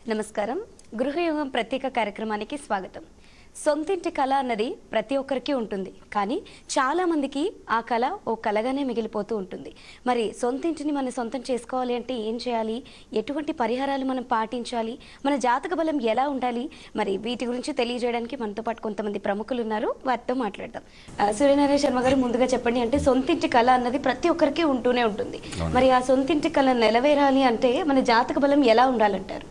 నమస్కారం గృహయోగం ప్రత్యేక కార్యక్రమానికి స్వాగతం సొంతింటి కళ అన్నది ప్రతి ఒక్కరికి ఉంటుంది కానీ చాలా మందికి ఆ కళ ఓ కళగానే మిగిలిపోతూ ఉంటుంది మరి సొంతింటిని మనం సొంతం చేసుకోవాలి అంటే ఏం చేయాలి ఎటువంటి పరిహారాలు మనం పాటించాలి మన జాతక బలం ఎలా ఉండాలి మరి వీటి గురించి తెలియజేయడానికి మనతో పాటు కొంతమంది ప్రముఖులు ఉన్నారు వారితో మాట్లాడదాం ఆ, సూర్యనారాయణ శర్మ గారు ముందుగా చెప్పండి అంటే సొంతింటి కళ అన్నది ప్రతి ఒక్కరికి ఉంటూనే ఉంటుంది మరి ఆ సొంతింటి కళ నెరవేరాలి అంటే మన జాతక బలం ఎలా ఉండాలంటారు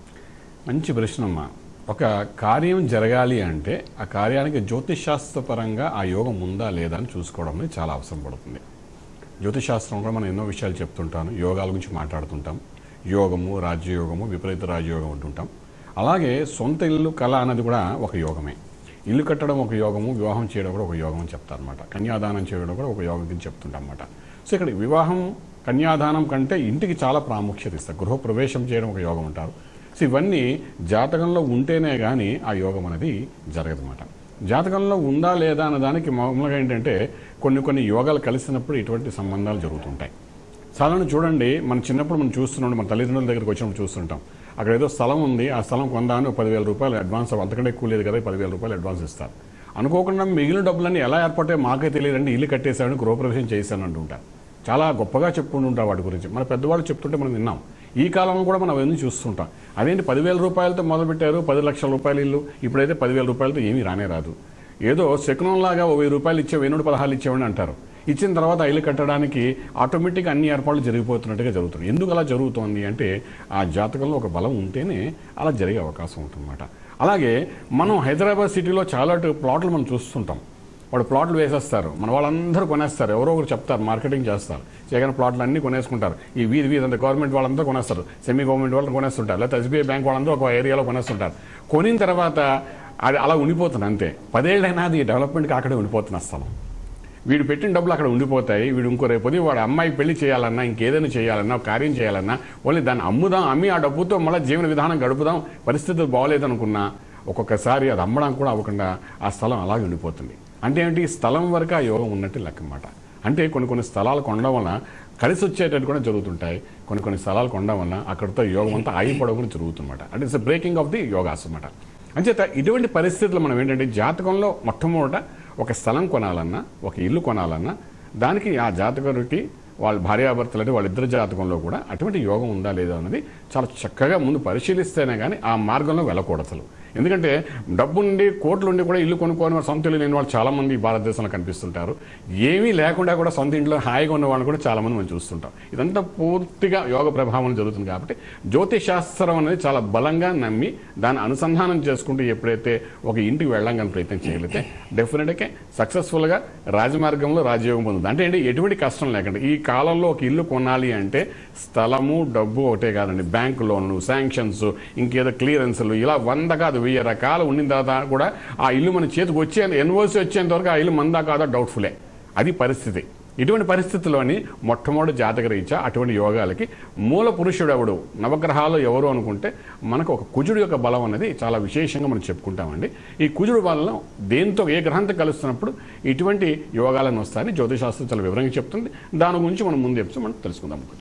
మంచి ప్రశ్న అమ్మా ఒక కార్యం జరగాలి అంటే ఆ కార్యానికి జ్యోతిషాస్త్రపరంగా ఆ యోగం ఉందా లేదా అని చూసుకోవడం అనేది చాలా అవసరం పడుతుంది జ్యోతిషాస్త్రం కూడా మనం ఎన్నో విషయాలు చెప్తుంటాను యోగాల గురించి మాట్లాడుతుంటాం యోగము రాజ్యయోగము విపరీత రాజయోగం అంటుంటాం అలాగే సొంత ఇల్లు కళ అన్నది కూడా ఒక యోగమే ఇల్లు కట్టడం ఒక యోగము వివాహం చేయడం కూడా ఒక యోగం అని చెప్తారనమాట కన్యాదానం చేయడం కూడా ఒక యోగం కింద చెప్తుంటాం అన్నమాట సో ఇక్కడ వివాహం కన్యాదానం కంటే ఇంటికి చాలా ప్రాముఖ్యత ఇస్తారు గృహ ప్రవేశం చేయడం ఒక యోగం అంటారు సో ఇవన్నీ జాతకంలో ఉంటేనే కానీ ఆ యోగం అనేది జరగదన్నమాట జాతకంలో ఉందా లేదా అన్న దానికి మామూలుగా ఏంటంటే కొన్ని కొన్ని యోగాలు కలిసినప్పుడు ఇటువంటి సంబంధాలు జరుగుతుంటాయి సాధారణ చూడండి మన చిన్నప్పుడు మనం చూస్తున్నాం మన తల్లిదండ్రుల దగ్గరికి వచ్చినప్పుడు చూస్తుంటాం అక్కడ ఏదో స్థలం ఉంది ఆ స్థలం కొందామని ఒక పదివేల రూపాయలు అడ్వాన్స్ అంతకంటే ఎక్కువ లేదు కదా పదివేల రూపాయలు అడ్వాన్స్ ఇస్తారు అనుకోకుండా మిగిలిన డబ్బులన్నీ ఎలా ఏర్పడ్డాయి మాకే తెలియదండి ఇల్లు కట్టేశాడని గృహప్రవేశం చేశాను అంటుంటారు చాలా గొప్పగా చెప్పుకుంటుంటారు వాటి గురించి మన పెద్దవాళ్ళు చెప్తుంటే మనం విన్నాం ఈ కాలంలో కూడా మనం అవన్నీ చూస్తుంటాం అదేంటి పదివేల రూపాయలతో మొదలుపెట్టారు పది లక్షల రూపాయలు ఇల్లు ఇప్పుడైతే పదివేల రూపాయలతో ఏమీ రానే రాదు ఏదో శకునంలాగా ఓ వెయ్యి రూపాయలు ఇచ్చే వెయ్యి నూట పదహారు ఇచ్చేవని అంటారు ఇచ్చిన తర్వాత ఆ ఇల్లు కట్టడానికి ఆటోమేటిక్గా అన్ని ఏర్పాట్లు జరిగిపోతున్నట్టుగా జరుగుతుంది ఎందుకు అలా జరుగుతోంది అంటే ఆ జాతకంలో ఒక బలం ఉంటేనే అలా జరిగే అవకాశం ఉంటుందన్నమాట అలాగే మనం హైదరాబాద్ సిటీలో చాలా ప్లాట్లు మనం చూస్తుంటాం వాడు ప్లాట్లు వేసేస్తారు మన వాళ్ళందరూ కొనేస్తారు ఎవరో ఒకరు చెప్తారు మార్కెటింగ్ చేస్తారు చేయగానే ప్లాట్లు అన్ని కొనేసుకుంటారు ఈ వీధి వీధి అంతా గవర్నమెంట్ వాళ్ళందరూ కొనేస్తారు సెమీ గవర్నమెంట్ వాళ్ళు కొనేస్తుంటారు లేకపోతే ఎస్బీఐ బ్యాంక్ వాళ్ళందరూ ఒక ఏరియాలో కొనేస్తుంటారు కొనిన తర్వాత అది అలా ఉండిపోతుంది అంతే పదేళ్ళైనా అది డెవలప్మెంట్కి అక్కడే ఉండిపోతున్న స్థలం వీడు పెట్టిన డబ్బులు అక్కడ ఉండిపోతాయి వీడు ఇంకో రేపు ఉదయం వాడు అమ్మాయి పెళ్లి చేయాలన్నా ఇంకేదైనా చేయాలన్నా ఒక కార్యం చేయాలన్నా ఓన్లీ దాన్ని అమ్ముదాం అమ్మి ఆ డబ్బుతో మళ్ళీ జీవన విధానం గడుపుదాం పరిస్థితులు బాగోలేదనుకున్నా ఒక్కొక్కసారి అది అమ్మడం కూడా అవ్వకుండా ఆ స్థలం అలాగే ఉండిపోతుంది అంటే ఏంటి స్థలం వరకు ఆ యోగం ఉన్నట్టు లెక్క అన్నమాట అంటే కొన్ని కొన్ని స్థలాలు కొనడం వలన కలిసి వచ్చేటట్టు కూడా జరుగుతుంటాయి కొన్ని కొన్ని స్థలాలు కొనడం వలన అక్కడితో యోగం అంతా ఆగిపోవడం కూడా జరుగుతుందన్నమాట అంటే it's breaking off the yogas అన్నమాట అంచేత ఇటువంటి పరిస్థితులు మనం ఏంటంటే జాతకంలో మొట్టమొదట ఒక స్థలం కొనాలన్నా ఒక ఇల్లు కొనాలన్నా దానికి ఆ జాతకుడికి వాళ్ళ భార్యాభర్తలు అంటే వాళ్ళిద్దరి జాతకంలో కూడా అటువంటి యోగం ఉందా లేదా అన్నది చాలా చక్కగా ముందు పరిశీలిస్తేనే కానీ ఆ మార్గంలో వెళ్ళకూడదు అసలు ఎందుకంటే డబ్బు నుండి కోట్లు ఉండి కూడా ఇల్లు కొనుక్కొని వారు సొంత ఇల్లు లేని వాళ్ళు చాలా మంది ఈ భారతదేశంలో కనిపిస్తుంటారు ఏమీ లేకుండా కూడా సొంత ఇంట్లో హాయిగా ఉన్న వాళ్ళని కూడా చాలా మంది మనం చూస్తుంటాం ఇదంతా పూర్తిగా యోగ ప్రభావం జరుగుతుంది కాబట్టి జ్యోతిష్ శాస్త్రం అనేది చాలా బలంగా నమ్మి దాన్ని అనుసంధానం చేసుకుంటూ ఎప్పుడైతే ఒక ఇంటికి వెళ్ళంగానే ప్రయత్నం చేయగలిగితే డెఫినెట్గా సక్సెస్ఫుల్గా రాజమార్గంలో రాజయోగం పొందుతుంది అంటే ఏంటి ఎటువంటి కష్టం లేకుండా ఈ కాలంలో ఒక ఇల్లు కొనాలి అంటే స్థలము డబ్బు ఒకటే కాదండి బ్యాంక్ లోన్లు శాంక్షన్స్ ఇంకేదో క్లియరెన్స్లు ఇలా వంద కాదు వెయ్యి రకాలు ఉండిన తర్వాత కూడా ఆ ఇల్లు మన చేతికి వచ్చే ఎన్ఓసి వచ్చేంత వరకు ఆ ఇల్లు మందా కాదా డౌట్ఫుల్లే అది పరిస్థితి ఇటువంటి పరిస్థితుల్లోని మొట్టమొదటి జాతక రీత్యా అటువంటి యోగాలకి మూల పురుషుడు ఎవడు నవగ్రహాలు ఎవరు అనుకుంటే మనకు ఒక కుజుడు యొక్క బలం అనేది చాలా విశేషంగా మనం చెప్పుకుంటామండి ఈ కుజుడు బలం దేంతో ఏ గ్రహంతో కలుస్తున్నప్పుడు ఇటువంటి యోగాలను వస్తాయని జ్యోతిశాస్త్రం చాలా వివరంగా చెప్తుంది దాని గురించి మనం ముందు ఎప్పుడు మనం తెలుసుకుందాం